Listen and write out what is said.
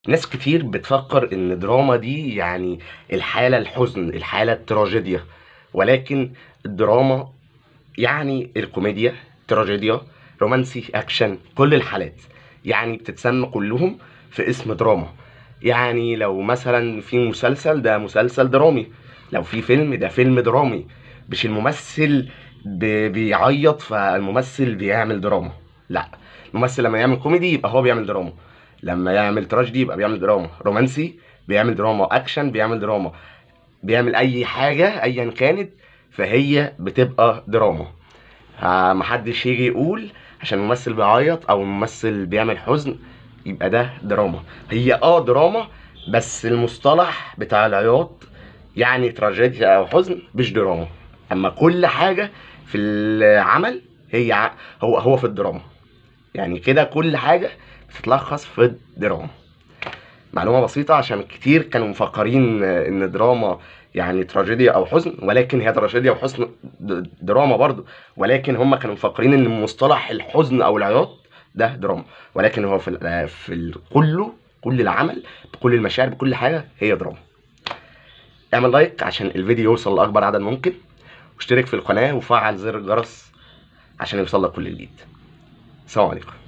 ناس كتير بتفكر ان دراما دي يعني الحالة الحزن الحالة التراجيديا ولكن الدراما يعني الكوميديا تراجيديا رومانسي اكشن كل الحالات يعني بتتسمى كلهم في اسم دراما يعني لو مثلا في مسلسل ده مسلسل درامي لو في فيلم ده فيلم درامي مش الممثل ب- بيعيط فالممثل بيعمل دراما لا الممثل لما يعمل كوميدي يبقى هو بيعمل دراما لما يعمل تراجيدي يبقى بيعمل دراما رومانسي بيعمل دراما اكشن بيعمل دراما بيعمل اي حاجه ايا كانت فهي بتبقى دراما ها- محدش يجي يقول عشان الممثل بيعيط او الممثل بيعمل حزن يبقى ده دراما هي اه دراما بس المصطلح بتاع العياط يعني تراجيديا او حزن مش دراما اما كل حاجه في العمل هي ع- هو هو في الدراما يعني كده كل حاجه بتتلخص في الدراما معلومه بسيطه عشان كتير كانوا مفكرين ان دراما يعني تراجيديا او حزن ولكن هي تراجيديا وحزن د- دراما برضو ولكن هم كانوا مفكرين ان مصطلح الحزن او العياط ده دراما ولكن هو في ال في ال كله كل العمل بكل المشاعر بكل حاجه هي دراما اعمل لايك عشان الفيديو يوصل لاكبر عدد ممكن واشترك في القناه وفعل زر الجرس عشان يوصل لك كل جديد السلام عليكم